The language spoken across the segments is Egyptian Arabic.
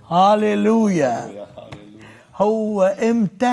هاليلويا هو امتى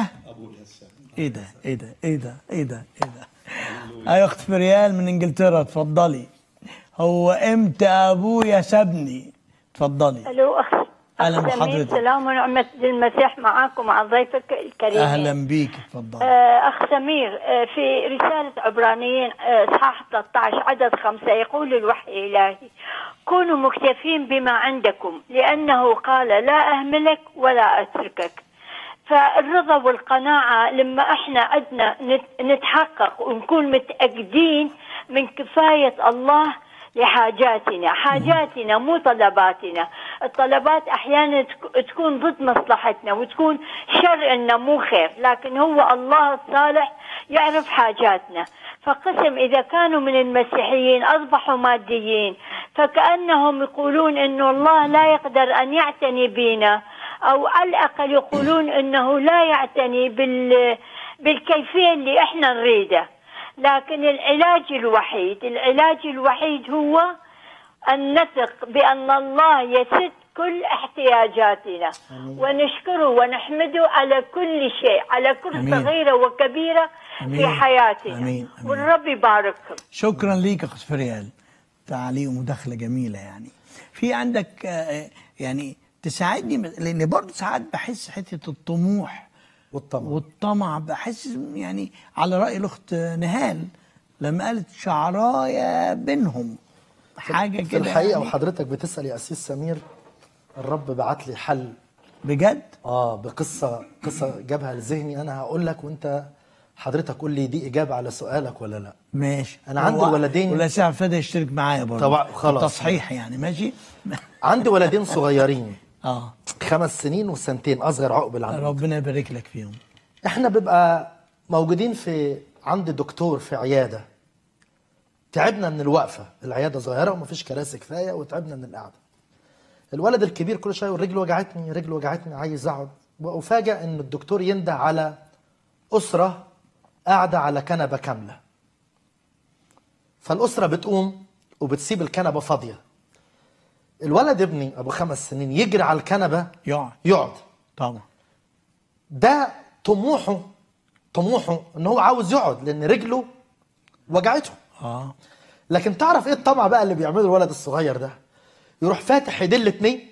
ايه ده ايه ده ايه ده ايه ده ايه ده اي اخت فريال من انجلترا اتفضلي هو امتى ابويا سابني اتفضلي الو اخ أهلاً أخ سمير، بحضرتك. سلام ونعمة المسيح معاكم مع ضيفك الكريم اهلا بيك اتفضلي آه، أخ سمير آه، في رسالة عبرانيين آه، إصحاح 13 عدد خمسة يقول الوحي الإلهي كونوا مكتفين بما عندكم لأنه قال لا أهملك ولا أتركك فالرضا والقناعة لما احنا عدنا نت- نتحقق ونكون متأكدين من كفاية الله لحاجاتنا حاجاتنا مو طلباتنا الطلبات احيانا تك- تكون ضد مصلحتنا وتكون شر إنه مو خير لكن هو الله الصالح يعرف حاجاتنا فقسم اذا كانوا من المسيحيين اصبحوا ماديين فكانهم يقولون انه الله لا يقدر ان يعتني بنا او على الاقل يقولون انه لا يعتني بال بالكيفيه اللي احنا نريده لكن العلاج الوحيد العلاج الوحيد هو أن نثق بأن الله يسد كل احتياجاتنا ونشكره ونحمده على كل شيء على كل أمين. صغيرة وكبيرة في أمين. حياتنا أمين. أمين. والرب والرب يبارككم شكرا ليك يا اخت فريال تعليق ومداخله جميله يعني في عندك آه، يعني تساعدني لان برضه ساعات بحس حته الطموح والطمع والطمع بحس يعني على راي الاخت نهال لما قالت شعرايا بينهم حاجه في كده الحقيقه يعني وحضرتك بتسال يا اسيس سمير الرب بعت لي حل بجد اه بقصه قصه جابها لذهني انا هقول لك وانت حضرتك قول لي دي اجابه على سؤالك ولا لا ماشي أنا عندي هو- ولدين. ولا ساعه ابتدى يشترك معايا برضه طبعا، في خلاص. التصحيح يعني ماشي عندي ولدين صغيرين اه خمس سنين وسنتين اصغر عقبل عنهم ربنا يبارك لك فيهم احنا بيبقى موجودين في عند دكتور في عياده تعبنا من الوقفه العياده صغيره ومفيش كراسي كفايه وتعبنا من القعده الولد الكبير كل شويه رجله وجعتني رجله وجعتني عايز اقعد وافاجئ ان الدكتور ينده على اسره قاعده على كنبه كامله فالاسره بتقوم وبتسيب الكنبه فاضيه الولد ابني ابو خمس سنين يجري على الكنبه يقعد يقعد طبعا ده طموحه طموحه ان هو عاوز يقعد لان رجله وجعته اه لكن تعرف ايه الطمع بقى اللي بيعمله الولد الصغير ده يروح فاتح ايديه الاتنين